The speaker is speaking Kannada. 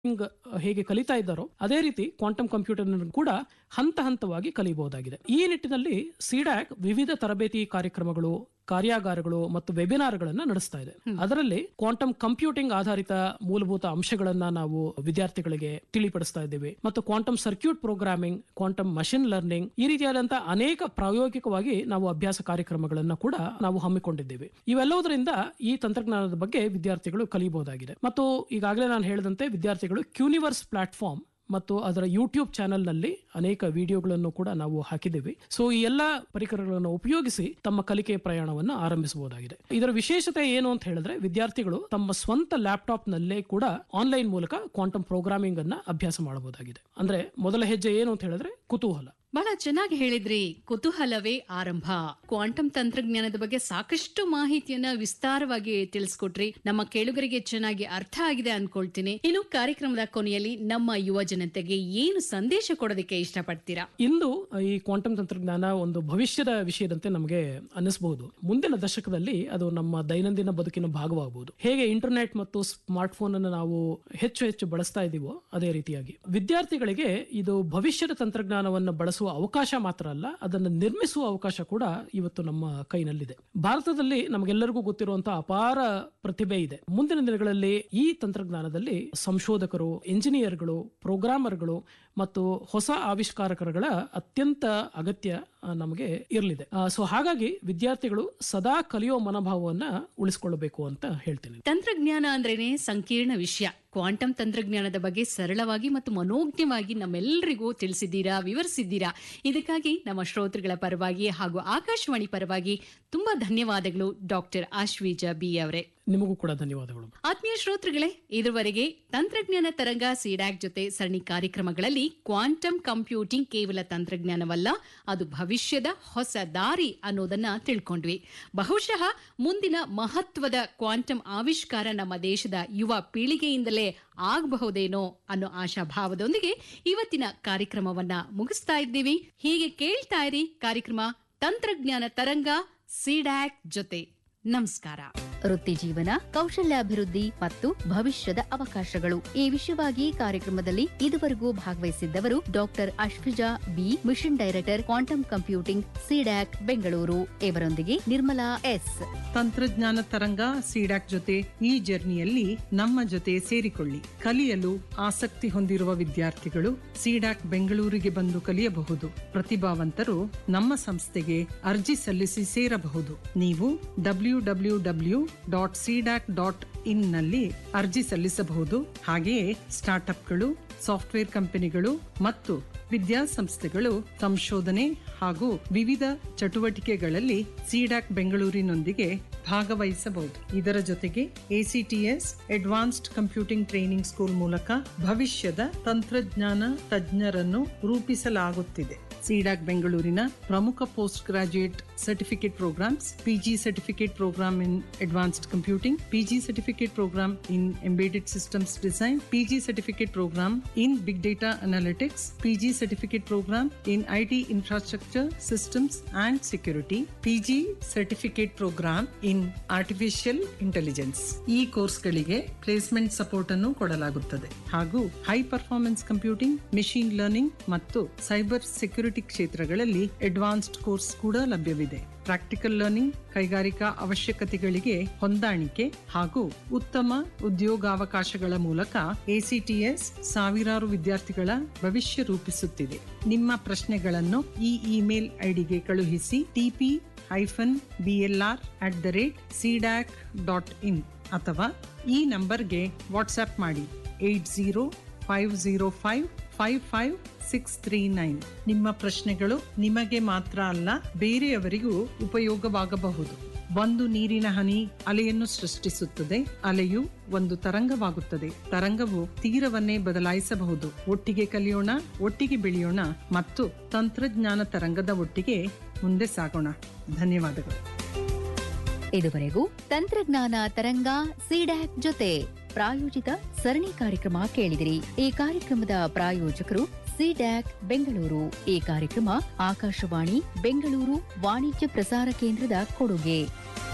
ಹಿಂಗ್ ಹೇಗೆ ಕಲಿತಾ ಇದ್ದಾರೋ ಅದೇ ರೀತಿ ಕ್ವಾಂಟಮ್ ಕಂಪ್ಯೂಟರ್ ಕೂಡ ಹಂತ ಹಂತವಾಗಿ ಕಲಿಯಬಹುದಾಗಿದೆ ಈ ನಿಟ್ಟಿನಲ್ಲಿ ಸಿಡ್ಯಾಕ್ ವಿವಿಧ ತರಬೇತಿ ಕಾರ್ಯಕ್ರಮಗಳು ಕಾರ್ಯಾಗಾರಗಳು ಮತ್ತು ವೆಬಿನಾರ್ಗಳನ್ನ ನಡೆಸ್ತಾ ಇದೆ ಅದರಲ್ಲಿ ಕ್ವಾಂಟಮ್ ಕಂಪ್ಯೂಟಿಂಗ್ ಆಧಾರಿತ ಮೂಲಭೂತ ಅಂಶಗಳನ್ನ ನಾವು ವಿದ್ಯಾರ್ಥಿಗಳಿಗೆ ತಿಳಿಪಡಿಸ್ತಾ ಇದ್ದೇವೆ ಮತ್ತು quantum circuit programming quantum machine learning ಈ ರೀತಿಯಾದಂತಹ ಅನೇಕ ಪ್ರಾಯೋಗಿಕವಾಗಿ ನಾವು ಅಭ್ಯಾಸ ಕಾರ್ಯಕ್ರಮಗಳನ್ನ ಕೂಡ ನಾವು ಹಮ್ಮಿಕೊಂಡಿದ್ದೇವೆ ಇವೆಲ್ಲವುದರಿಂದ ಈ ತಂತ್ರಜ್ಞಾನದ ಬಗ್ಗೆ ವಿದ್ಯಾರ್ಥಿಗಳು ಕಲಿಯಬಹುದಾಗಿದೆ ಮತ್ತು ಈಗಾಗಲೇ ನಾನು ಹೇಳಿದಂತೆ ವಿದ್ಯಾರ್ಥಿಗಳು ಕ್ಯೂನಿವರ್ಸ್ ಪ್ಲಾಟ್ಫಾರ್ಮ್ ಮತ್ತು ಅದರ ಯೂಟ್ಯೂಬ್ ಚಾನೆಲ್ ನಲ್ಲಿ ಅನೇಕ ವಿಡಿಯೋಗಳನ್ನು ಕೂಡ ನಾವು ಹಾಕಿದ್ದೇವೆ ಸೊ ಈ ಎಲ್ಲ ಪರಿಕರಗಳನ್ನು ಉಪಯೋಗಿಸಿ ತಮ್ಮ ಕಲಿಕೆಯ ಪ್ರಯಾಣವನ್ನು ಆರಂಭಿಸಬಹುದಾಗಿದೆ ಇದರ ವಿಶೇಷತೆ ಏನು ಅಂತ ಹೇಳಿದ್ರೆ ವಿದ್ಯಾರ್ಥಿಗಳು ತಮ್ಮ ಸ್ವಂತ ಲ್ಯಾಪ್ಟಾಪ್ ನಲ್ಲೇ ಕೂಡ ಆನ್ಲೈನ್ ಮೂಲಕ ಕ್ವಾಂಟಮ್ ಪ್ರೋಗ್ರಾಮಿಂಗ್ ಅನ್ನ ಅಭ್ಯಾಸ ಮಾಡಬಹುದಾಗಿದೆ ಅಂದ್ರೆ ಮೊದಲ ಹೆಜ್ಜೆ ಏನು ಅಂತ ಹೇಳಿದ್ರೆ ಕುತೂಹಲ ಬಹಳ ಚೆನ್ನಾಗಿ ಹೇಳಿದ್ರಿ ಕುತೂಹಲವೇ ಆರಂಭ ಕ್ವಾಂಟಮ್ ತಂತ್ರಜ್ಞಾನದ ಬಗ್ಗೆ ಸಾಕಷ್ಟು ಮಾಹಿತಿಯನ್ನ ವಿಸ್ತಾರವಾಗಿ ತಿಳಿಸ್ಕೊಟ್ರಿ ನಮ್ಮ ಕೇಳುಗರಿಗೆ ಚೆನ್ನಾಗಿ ಅರ್ಥ ಆಗಿದೆ ಅನ್ಕೊಳ್ತೀನಿ ಇನ್ನು ಕಾರ್ಯಕ್ರಮದ ಕೊನೆಯಲ್ಲಿ ನಮ್ಮ ಯುವ ಜನತೆಗೆ ಏನು ಸಂದೇಶ ಕೊಡೋದಕ್ಕೆ ಇಷ್ಟಪಡ್ತೀರಾ ಇಂದು ಈ ಕ್ವಾಂಟಮ್ ತಂತ್ರಜ್ಞಾನ ಒಂದು ಭವಿಷ್ಯದ ವಿಷಯದಂತೆ ನಮಗೆ ಅನ್ನಿಸಬಹುದು ಮುಂದಿನ ದಶಕದಲ್ಲಿ ಅದು ನಮ್ಮ ದೈನಂದಿನ ಬದುಕಿನ ಭಾಗವಾಗಬಹುದು ಹೇಗೆ ಇಂಟರ್ನೆಟ್ ಮತ್ತು ಸ್ಮಾರ್ಟ್ ಫೋನ್ ಅನ್ನು ನಾವು ಹೆಚ್ಚು ಹೆಚ್ಚು ಬಳಸ್ತಾ ಇದ್ದೀವೋ ಅದೇ ರೀತಿಯಾಗಿ ವಿದ್ಯಾರ್ಥಿಗಳಿಗೆ ಇದು ಭವಿಷ್ಯದ ತಂತ್ರಜ್ಞಾನವನ್ನು ಬಳಸುವ ಅವಕಾಶ ಮಾತ್ರ ಅಲ್ಲ ಅದನ್ನು ನಿರ್ಮಿಸುವ ಅವಕಾಶ ಕೂಡ ಇವತ್ತು ನಮ್ಮ ಕೈನಲ್ಲಿದೆ ಭಾರತದಲ್ಲಿ ನಮಗೆಲ್ಲರಿಗೂ ಗೊತ್ತಿರುವಂತಹ ಅಪಾರ ಪ್ರತಿಭೆ ಇದೆ ಮುಂದಿನ ದಿನಗಳಲ್ಲಿ ಈ ತಂತ್ರಜ್ಞಾನದಲ್ಲಿ ಸಂಶೋಧಕರು ಇಂಜಿನಿಯರ್ಗಳು ಪ್ರೋಗ್ರಾಮರ್ಗಳು ಮತ್ತು ಹೊಸ ಆವಿಷ್ಕಾರಕರುಗಳ ಅತ್ಯಂತ ಅಗತ್ಯ ಆ, ನಮಗೆ ಇರಲಿದೆ ಸೊ ಹಾಗಾಗಿ ವಿದ್ಯಾರ್ಥಿಗಳು ಸದಾ ಕಲಿಯೋ ಮನೋಭಾವವನ್ನ ಉಳಿಸಿಕೊಳ್ಳಬೇಕು ಅಂತ ಹೇಳ್ತೀನಿ ತಂತ್ರಜ್ಞಾನ ಅಂದ್ರೇನೆ ಸಂಕೀರ್ಣ ವಿಷಯ ಕ್ವಾಂಟಮ್ ತಂತ್ರಜ್ಞಾನದ ಬಗ್ಗೆ ಸರಳವಾಗಿ ಮತ್ತು ಮನೋಜ್ಞವಾಗಿ ನಮ್ಮೆಲ್ಲರಿಗೂ ತಿಳಿಸಿದ್ದೀರಾ ವಿವರಿಸಿದ್ದೀರಾ ಇದಕ್ಕಾಗಿ ನಮ್ಮ ಶ್ರೋತೃಗಳ ಪರವಾಗಿ ಹಾಗೂ ಆಕಾಶವಾಣಿ ಪರವಾಗಿ ತುಂಬಾ ಧನ್ಯವಾದಗಳು ಡಾಕ್ಟರ್ ಆಶ್ವೀಜ ಬಿ ಅವರೇ ನಿಮಗೂ ಕೂಡ ಧನ್ಯವಾದಗಳು ಆತ್ಮೀಯ ಶ್ರೋತೃಗಳೇ ಇದುವರೆಗೆ ತಂತ್ರಜ್ಞಾನ ತರಂಗ ಸಿಡ್ಯಾಕ್ ಜೊತೆ ಸರಣಿ ಕಾರ್ಯಕ್ರಮಗಳಲ್ಲಿ ಕ್ವಾಂಟಮ್ ಕಂಪ್ಯೂಟಿಂಗ್ ಕೇವಲ ತಂತ್ರಜ್ಞಾನವಲ್ಲ ಅದು ಭವಿಷ್ಯದ ಹೊಸ ದಾರಿ ಅನ್ನೋದನ್ನ ತಿಳ್ಕೊಂಡ್ವಿ ಬಹುಶಃ ಮುಂದಿನ ಮಹತ್ವದ ಕ್ವಾಂಟಮ್ ಆವಿಷ್ಕಾರ ನಮ್ಮ ದೇಶದ ಯುವ ಪೀಳಿಗೆಯಿಂದಲೇ ಆಗಬಹುದೇನೋ ಅನ್ನೋ ಆಶಾಭಾವದೊಂದಿಗೆ ಇವತ್ತಿನ ಕಾರ್ಯಕ್ರಮವನ್ನ ಮುಗಿಸ್ತಾ ಇದ್ದೀವಿ ಹೀಗೆ ಕೇಳ್ತಾ ಇರಿ ಕಾರ್ಯಕ್ರಮ ತಂತ್ರಜ್ಞಾನ ತರಂಗ ಸಿಡ್ಯಾಕ್ ಜೊತೆ ನಮಸ್ಕಾರ ವೃತ್ತಿ ಜೀವನ ಕೌಶಲ್ಯಾಭಿವೃದ್ಧಿ ಮತ್ತು ಭವಿಷ್ಯದ ಅವಕಾಶಗಳು ಈ ವಿಷಯವಾಗಿ ಕಾರ್ಯಕ್ರಮದಲ್ಲಿ ಇದುವರೆಗೂ ಭಾಗವಹಿಸಿದ್ದವರು doctor Ashwija B mission director quantum computing CDAC Bengaluru ಇವರೊಂದಿಗೆ ನಿರ್ಮಲಾ ಎಸ್ ತಂತ್ರಜ್ಞಾನ ತರಂಗ ಸಿಡಾಕ್ ಜೊತೆ ಈ ಜರ್ನಿಯಲ್ಲಿ ನಮ್ಮ ಜೊತೆ ಸೇರಿಕೊಳ್ಳಿ ಕಲಿಯಲು ಆಸಕ್ತಿ ಹೊಂದಿರುವ ವಿದ್ಯಾರ್ಥಿಗಳು ಸಿಡಾಕ್ ಬೆಂಗಳೂರಿಗೆ ಬಂದು ಕಲಿಯಬಹುದು ಪ್ರತಿಭಾವಂತರು ನಮ್ಮ ಸಂಸ್ಥೆಗೆ ಅರ್ಜಿ ಸಲ್ಲಿಸಿ ಸೇರಬಹುದು ನೀವು W W W dot CDAC dot in ನಲ್ಲಿ ಅರ್ಜಿ ಸಲ್ಲಿಸಬಹುದು ಹಾಗೆಯೇ ಸ್ಟಾರ್ಟ್ಅಪ್ಗಳು ಸಾಫ್ಟ್ವೇರ್ ಕಂಪನಿಗಳು ಮತ್ತು ವಿದ್ಯಾಸಂಸ್ಥೆಗಳು ಸಂಶೋಧನೆ ಹಾಗೂ ವಿವಿಧ ಚಟುವಟಿಕೆಗಳಲ್ಲಿ ಸಿಡಾಕ್ ಬೆಂಗಳೂರಿನೊಂದಿಗೆ ಭಾಗವಹಿಸಬಹುದು ಇದರ ಜೊತೆಗೆ ACTS advanced computing training school ಮೂಲಕ ಭವಿಷ್ಯದ ತಂತ್ರಜ್ಞಾನ ತಜ್ಞರನ್ನು ರೂಪಿಸಲಾಗುತ್ತಿದೆ ಸಿಡಾಕ್ ಬೆಂಗಳೂರಿನ ಪ್ರಮುಖ post graduate certificate programmes PG certificate programme in advanced computing PG certificate programme in embedded systems design PG certificate programme in big data analytics PG certificate programme in IT infrastructure systems and security PG certificate programme in artificial intelligence ಈ ಕೋರ್ಸ್ಗಳಿಗೆ ಪ್ಲೇಸ್ಮೆಂಟ್ ಸಪೋರ್ಟ್ ಅನ್ನು ಕೊಡಲಾಗುತ್ತದೆ ಹಾಗೂ high performance computing machine learning ಮತ್ತು ಸೈಬರ್ ಸೆಕ್ಯೂರಿಟಿ ಕ್ಷೇತ್ರಗಳಲ್ಲಿ ಅಡ್ವಾನ್ಸ್ಡ್ ಕೋರ್ಸ್ ಕೂಡ ಲಭ್ಯವಿದೆ ಪ್ರಾಕ್ಟಿಕಲ್ ಲರ್ನಿಂಗ್ ಕೈಗಾರಿಕಾ ಅವಶ್ಯಕತೆಗಳಿಗೆ ಹೊಂದಾಣಿಕೆ ಹಾಗೂ ಉತ್ತಮ ಉದ್ಯೋಗಾವಕಾಶಗಳ ಮೂಲಕ ಎಸಿಟಿಎಸ್ ಸಾವಿರಾರು ವಿದ್ಯಾರ್ಥಿಗಳ ಭವಿಷ್ಯ ರೂಪಿಸುತ್ತಿದೆ ನಿಮ್ಮ ಪ್ರಶ್ನೆಗಳನ್ನು ಈ ಇಮೇಲ್ ಐಡಿಗೆ ಕಳುಹಿಸಿ TP hyphen BLR at the rate CDAC dot in ಅಥವಾ ಈ ನಂಬರ್ಗೆ ವಾಟ್ಸ್ಆಪ್ ಮಾಡಿ eight zero five zero five five five six three nine ನಿಮ್ಮ ಪ್ರಶ್ನೆಗಳು ನಿಮಗೆ ಮಾತ್ರ ಅಲ್ಲ ಬೇರೆಯವರಿಗೂ ಉಪಯೋಗವಾಗಬಹುದು ಒಂದು ನೀರಿನ ಹನಿ ಅಲೆಯನ್ನು ಸೃಷ್ಟಿಸುತ್ತದೆ ಅಲೆಯು ಒಂದು ತರಂಗವಾಗುತ್ತದೆ ತರಂಗವು ತೀರವನ್ನೇ ಬದಲಾಯಿಸಬಹುದು ಒಟ್ಟಿಗೆ ಕಲಿಯೋಣ ಒಟ್ಟಿಗೆ ಬೆಳೆಯೋಣ ಮತ್ತು ತಂತ್ರಜ್ಞಾನ ತರಂಗದ ಒಟ್ಟಿಗೆ ಮುಂದೆ ಸಾಗೋಣ ಧನ್ಯವಾದಗಳು ಇದುವರೆಗೂ ತಂತ್ರಜ್ಞಾನ ತರಂಗ ಸಿಡ್ಯಾಕ್ ಜೊತೆ ಪ್ರಾಯೋಜಿತ ಸರಣಿ ಕಾರ್ಯಕ್ರಮ ಕೇಳಿದಿರಿ ಈ ಕಾರ್ಯಕ್ರಮದ ಪ್ರಾಯೋಜಕರು ಸಿಡ್ಯಾಕ್ ಬೆಂಗಳೂರು ಈ ಕಾರ್ಯಕ್ರಮ ಆಕಾಶವಾಣಿ ಬೆಂಗಳೂರು ವಾಣಿಜ್ಯ ಪ್ರಸಾರ ಕೇಂದ್ರದ ಕೊಡುಗೆ